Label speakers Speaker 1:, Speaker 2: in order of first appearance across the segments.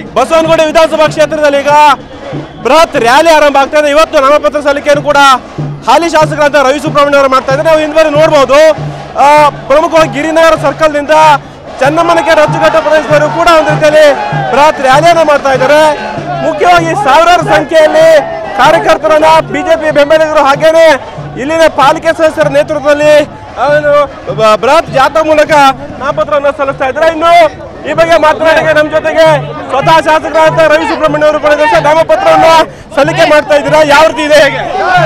Speaker 1: ಬಸವನಗುಡಿ ವಿಧಾನಸಭಾ ಕ್ಷೇತ್ರದಲ್ಲಿ ಈಗ ಬೃಹತ್ ರ್ಯಾಲಿ ಆರಂಭ ಆಗ್ತಾ ಇದೆ ಇವತ್ತು ನಾಮಪತ್ರ ಸಲ್ಲಿಕೆಯನ್ನು ಕೂಡ ಹಾಲಿ ಶಾಸಕರಾದ ರವಿ ಸುಬ್ರಹ್ಮಣ್ಯ ಅವರು ಮಾಡ್ತಾ ಇದ್ದಾರೆ ನಾವು ಹಿಂದೆ ನೋಡ್ಬೋದು ಆ, ಪ್ರಮುಖವಾಗಿ ಗಿರಿನಗರ ಸರ್ಕಲ್ನಿಂದ ಚನ್ನಮ್ಮನಕೆ ರಚ್ಚುಘಟ್ಟ ಪ್ರದೇಶದವರು ಕೂಡ ಒಂದು ರೀತಿಯಲ್ಲಿ ಬೃಹತ್ ರ್ಯಾಲಿಯನ್ನು ಮಾಡ್ತಾ ಇದ್ದಾರೆ ಮುಖ್ಯವಾಗಿ ಸಾವಿರಾರು ಸಂಖ್ಯೆಯಲ್ಲಿ ಕಾರ್ಯಕರ್ತರನ್ನ ಬಿಜೆಪಿ ಬೆಂಬಲಿಗರು ಹಾಗೇನೆ ಇಲ್ಲಿನ ಪಾಲಿಕೆ ಸದಸ್ಯರ ನೇತೃತ್ವದಲ್ಲಿ ಅವನು ಬ- ಬೃಹತ್ ಜಾಥಾ ಮೂಲಕ ನಾಮಪತ್ರವನ್ನು ಸಲ್ಲಿಸ್ತಾ ಇದ್ದಾರೆ ಇನ್ನು ಈ ಬಗ್ಗೆ ಮಾತನಾಡಿಗೆ ನಮ್ಮ ಜೊತೆಗೆ ಸ್ವತಃ ಶಾಸಕರಾದ ರವಿ ಸುಬ್ರಹ್ಮಣ್ಯ ಅವರು ಕೂಡ ಇದ್ದಾರೆ. ನಾಮಪತ್ರವನ್ನು ಸಲ್ಲಿಕೆ ಮಾಡ್ತಾ ಇದ್ದೀರಾ ಯಾವ ರೀತಿ ಇದೆ ಹೇಗೆ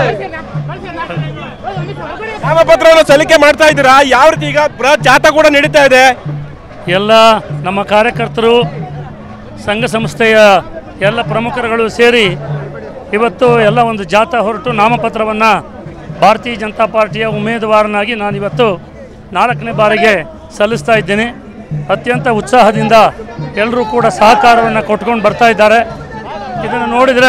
Speaker 1: ನಾಮಪತ್ರವನ್ನು ಸಲ್ಲಿಕೆ ಮಾಡ್ತಾ ಇದ್ದೀರಾ ಯಾವ ರೀತಿ ಈಗ ಬೃಹತ್ ಜಾಥಾ ಕೂಡ ನಡೀತಾ ಇದೆ
Speaker 2: ಎಲ್ಲ ನಮ್ಮ ಕಾರ್ಯಕರ್ತರು ಸಂಘ ಸಂಸ್ಥೆಯ ಎಲ್ಲ ಪ್ರಮುಖರುಗಳು ಸೇರಿ ಇವತ್ತು ಎಲ್ಲ ಒಂದು ಜಾಥಾ ಹೊರಟು ನಾಮಪತ್ರವನ್ನು ಭಾರತೀಯ ಜನತಾ ಪಾರ್ಟಿಯ ಉಮೇದುವಾರನಾಗಿ ನಾನಿವತ್ತು ನಾಲ್ಕನೇ ಬಾರಿಗೆ ಸಲ್ಲಿಸ್ತಾ ಇದ್ದೇನೆ ಅತ್ಯಂತ ಉತ್ಸಾಹದಿಂದ ಎಲ್ಲರೂ ಕೂಡ ಸಹಕಾರವನ್ನು ಕೊಟ್ಕೊಂಡು ಬರ್ತಾ ಇದ್ದಾರೆ ಇದನ್ನು ನೋಡಿದರೆ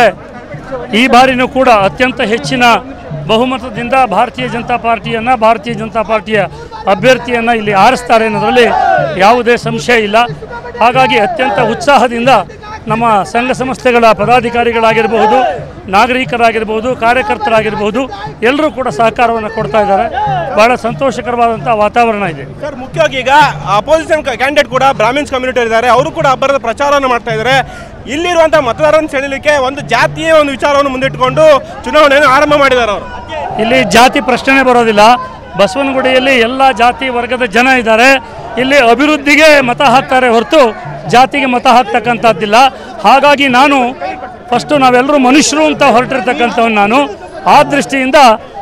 Speaker 2: ಈ ಬಾರಿನೂ ಕೂಡ ಅತ್ಯಂತ ಹೆಚ್ಚಿನ ಬಹುಮತದಿಂದ ಭಾರತೀಯ ಜನತಾ ಪಾರ್ಟಿಯನ್ನು ಭಾರತೀಯ ಜನತಾ ಪಾರ್ಟಿಯ ಅಭ್ಯರ್ಥಿಯನ್ನು ಇಲ್ಲಿ ಆರಿಸ್ತಾರೆ ಅನ್ನೋದರಲ್ಲಿ ಯಾವುದೇ ಸಂಶಯ ಇಲ್ಲ ಹಾಗಾಗಿ ಅತ್ಯಂತ ಉತ್ಸಾಹದಿಂದ ನಮ್ಮ ಸಂಘ ಸಂಸ್ಥೆಗಳ ಪದಾಧಿಕಾರಿಗಳಾಗಿರಬಹುದು ನಾಗರಿಕರಾಗಿರ್ಬೋದು ಕಾರ್ಯಕರ್ತರಾಗಿರ್ಬೋದು ಎಲ್ಲರೂ ಕೂಡ ಸಹಕಾರವನ್ನು ಕೊಡ್ತಾ ಇದ್ದಾರೆ ಬಹಳ ಸಂತೋಷಕರವಾದಂಥ ವಾತಾವರಣ ಇದೆ
Speaker 1: ಸರ್ ಮುಖ್ಯವಾಗಿ ಈಗ ಅಪೋಸಿಷನ್ ಕ್ಯಾಂಡಿಡೇಟ್ ಕೂಡ ಬ್ರಾಹ್ಮಿನ್ಸ್ ಕಮ್ಯುನಿಟಿ ಇದ್ದಾರೆ ಅವರು ಕೂಡ ಹಬ್ಬರದ ಪ್ರಚಾರವನ್ನು ಮಾಡ್ತಾ ಇದ್ದಾರೆ ಇಲ್ಲಿರುವಂತಹ ಮತದಾರರನ್ನು ಸೆಳೆಯಲಿಕ್ಕೆ ಒಂದು ಜಾತಿಯ ಒಂದು ವಿಚಾರವನ್ನು ಮುಂದಿಟ್ಟುಕೊಂಡು ಚುನಾವಣೆಯನ್ನು ಆರಂಭ ಮಾಡಿದ್ದಾರೆ ಅವರು
Speaker 2: ಇಲ್ಲಿ ಜಾತಿ ಪ್ರಶ್ನೆ ಬರೋದಿಲ್ಲ ಬಸವನಗುಡಿಯಲ್ಲಿ ಎಲ್ಲ ಜಾತಿ ವರ್ಗದ ಜನ ಇದ್ದಾರೆ ಇಲ್ಲಿ ಅಭಿವೃದ್ಧಿಗೆ ಮತ ಹಾಕ್ತಾರೆ ಹೊರತು ಜಾತಿಗೆ ಮತ ಹಾಕ್ತಕ್ಕಂಥದ್ದಿಲ್ಲ ಹಾಗಾಗಿ ನಾನು ಫಸ್ಟು ನಾವೆಲ್ಲರೂ ಮನುಷ್ಯರು ಅಂತ ಹೊರಟಿರ್ತಕ್ಕಂಥವ್ನು ನಾನು ಆ ದೃಷ್ಟಿಯಿಂದ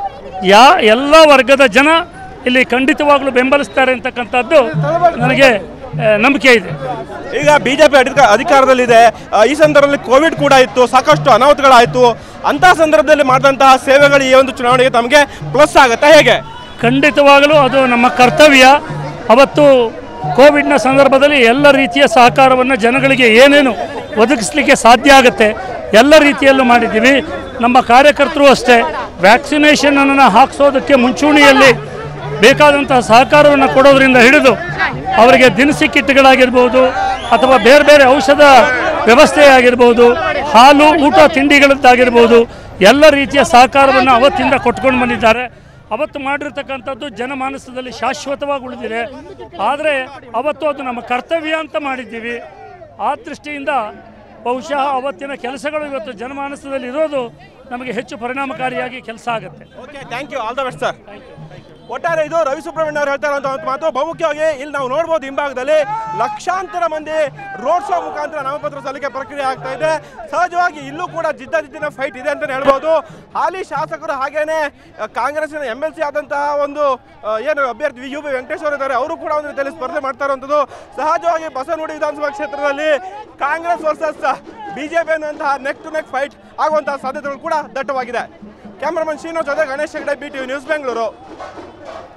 Speaker 2: ಯಾ ಎಲ್ಲ ವರ್ಗದ ಜನ ಇಲ್ಲಿ ಖಂಡಿತವಾಗ್ಲೂ ಬೆಂಬಲಿಸ್ತಾರೆ ಅಂತಕ್ಕಂಥದ್ದು ನನಗೆ ಆ, ನಂಬಿಕೆ ಇದೆ
Speaker 1: ಈಗ ಬಿಜೆಪಿ ಅಧಿಕಾರದಲ್ಲಿದೆ ಆ, ಈ ಸಂದರ್ಭದಲ್ಲಿ ಕೋವಿಡ್ ಕೂಡ ಇತ್ತು ಸಾಕಷ್ಟು ಅನಾಹುತಗಳಾಯಿತು ಅಂತಹ ಸಂದರ್ಭದಲ್ಲಿ ಮಾಡಿದಂತಹ ಸೇವೆಗಳು ಈ ಒಂದು ಚುನಾವಣೆಗೆ ತಮಗೆ ಪ್ಲಸ್ ಆಗುತ್ತಾ ಹೇಗೆ
Speaker 2: ಖಂಡಿತವಾಗಲೂ ಅದು ನಮ್ಮ ಕರ್ತವ್ಯ ಅವತ್ತು ಕೋವಿಡ್ನ ಸಂದರ್ಭದಲ್ಲಿ ಎಲ್ಲ ರೀತಿಯ ಸಹಕಾರವನ್ನು ಜನಗಳಿಗೆ ಏನೇನು ಒದಗಿಸ್ಲಿಕ್ಕೆ ಸಾಧ್ಯ ಆಗುತ್ತೆ ಎಲ್ಲ ರೀತಿಯಲ್ಲೂ ಮಾಡಿದ್ದೀವಿ ನಮ್ಮ ಕಾರ್ಯಕರ್ತರು ಅಷ್ಟೇ ವ್ಯಾಕ್ಸಿನೇಷನನ್ನು ಹಾಕಿಸೋದಕ್ಕೆ ಮುಂಚೂಣಿಯಲ್ಲಿ ಬೇಕಾದಂತಹ ಸಹಕಾರವನ್ನು ಕೊಡೋದ್ರಿಂದ ಹಿಡಿದು ಅವರಿಗೆ ದಿನಸಿ ಕಿಟ್ಗಳಾಗಿರ್ಬೋದು ಅಥವಾ ಬೇರೆ ಬೇರೆ ಔಷಧ ವ್ಯವಸ್ಥೆ ಆಗಿರ್ಬೋದು ಹಾಲು ಊಟ ತಿಂಡಿಗಳದ್ದಾಗಿರ್ಬೋದು ಎಲ್ಲ ರೀತಿಯ ಸಹಕಾರವನ್ನು ಅವತ್ತಿಂದ ಕೊಟ್ಕೊಂಡು ಬಂದಿದ್ದಾರೆ ಅವತ್ತು ಮಾಡಿರ್ತಕ್ಕಂಥದ್ದು ಜನಮಾನಸದಲ್ಲಿ ಶಾಶ್ವತವಾಗಿ ಉಳಿದಿದೆ ಆದರೆ ಅವತ್ತು ಅದು ನಮ್ಮ ಕರ್ತವ್ಯ ಅಂತ ಮಾಡಿದ್ದೀವಿ ಆ ದೃಷ್ಟಿಯಿಂದ ಬಹುಶಃ ಅವತ್ತಿನ ಕೆಲಸಗಳು ಇವತ್ತು ಜನಮಾನಸದಲ್ಲಿ ಇರೋದು ನಮಗೆ ಹೆಚ್ಚು ಪರಿಣಾಮಕಾರಿಯಾಗಿ ಕೆಲಸ ಆಗುತ್ತೆ
Speaker 1: okay thank you all the best sir ಒಟ್ಟಾರೆ ಇದು ರವಿ ಸುಬ್ರಹ್ಮಣ್ಯ ಅವರು ಹೇಳ್ತಾ ಇರುವಂತಹ ಒಂದು ಮಾತು ಬಹುಮುಖ್ಯವಾಗಿ ಇಲ್ಲಿ ನಾವು ನೋಡ್ಬೋದು ಹಿಂಭಾಗದಲ್ಲಿ ಲಕ್ಷಾಂತರ ಮಂದಿ ರೋಡ್ ಶೋ ಮುಖಾಂತರ ನಾಮಪತ್ರ ಸಲ್ಲಿಕೆ ಪ್ರಕ್ರಿಯೆ ಆಗ್ತಾ ಇದೆ ಸಹಜವಾಗಿ ಇಲ್ಲೂ ಕೂಡ ಜಿದ್ದಾಜಿದ್ದಿನ ಫೈಟ್ ಇದೆ ಅಂತಲೇ ಹೇಳ್ಬೋದು ಹಾಲಿ ಶಾಸಕರು ಹಾಗೇನೆ ಅಹ್, ಕಾಂಗ್ರೆಸ್ಸಿನ ಎಮ್ ಎಲ್ ಸಿ ಆದಂತಹ ಒಂದು ಅಹ್, ಏನು ಅಭ್ಯರ್ಥಿ ಯು ಬಿ ವೆಂಕಟೇಶ್ವರ ಇದ್ದಾರೆ ಅವರು ಕೂಡ ಒಂದು ರೀತಿಯಲ್ಲಿ ಸ್ಪರ್ಧೆ ಮಾಡ್ತಾ ಇರುವಂಥದ್ದು ಸಹಜವಾಗಿ ಬಸವನಗುಡಿ ವಿಧಾನಸಭಾ ಕ್ಷೇತ್ರದಲ್ಲಿ ಕಾಂಗ್ರೆಸ್ ವರ್ಸಸ್ ಬಿಜೆಪಿ ಅನ್ನುವಂತಹ ನೆಕ್ ಟು ನೆಕ್ ಫೈಟ್ ಆಗುವಂತಹ ಸಾಧ್ಯತೆಗಳು ಕೂಡ ದಟ್ಟವಾಗಿದೆ ಕ್ಯಾಮ್ರಾಮನ್ ಶ್ರೀನಿವಾಸ್ ಜೊತೆ Ganesh Hegde B T news Bengaluru